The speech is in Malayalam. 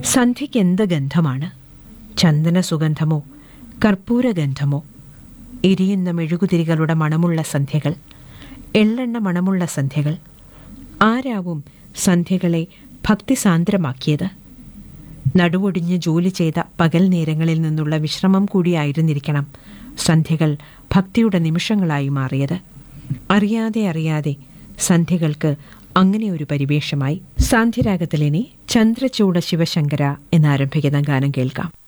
സന്ധ്യയ്ക്ക് എന്ത് ഗന്ധമാണ് ചന്ദന സുഗന്ധമോ കർപ്പൂരഗന്ധമോ എരിയുന്ന മെഴുകുതിരികളുടെ മണമുള്ള സന്ധ്യകൾ എള്ളെണ്ണ മണമുള്ള സന്ധ്യകൾ ആരാവും സന്ധ്യകളെ ഭക്തിസാന്ദ്രമാക്കിയത് നടുവൊടിഞ്ഞ് ജോലി ചെയ്ത പകൽ നേരങ്ങളിൽ നിന്നുള്ള വിശ്രമം കൂടിയായിരുന്നിരിക്കണം സന്ധ്യകൾ ഭക്തിയുടെ നിമിഷങ്ങളായി മാറിയത് അറിയാതെ അറിയാതെ സന്ധ്യകൾക്ക് അങ്ങനെ ഒരു പരിവേഷമായി സാന്ധ്യരാഗത്തിലിനി ചന്ദ്രചൂട ശിവശങ്കര എന്നാരംഭിക്കുന്ന ഗാനം കേൾക്കാം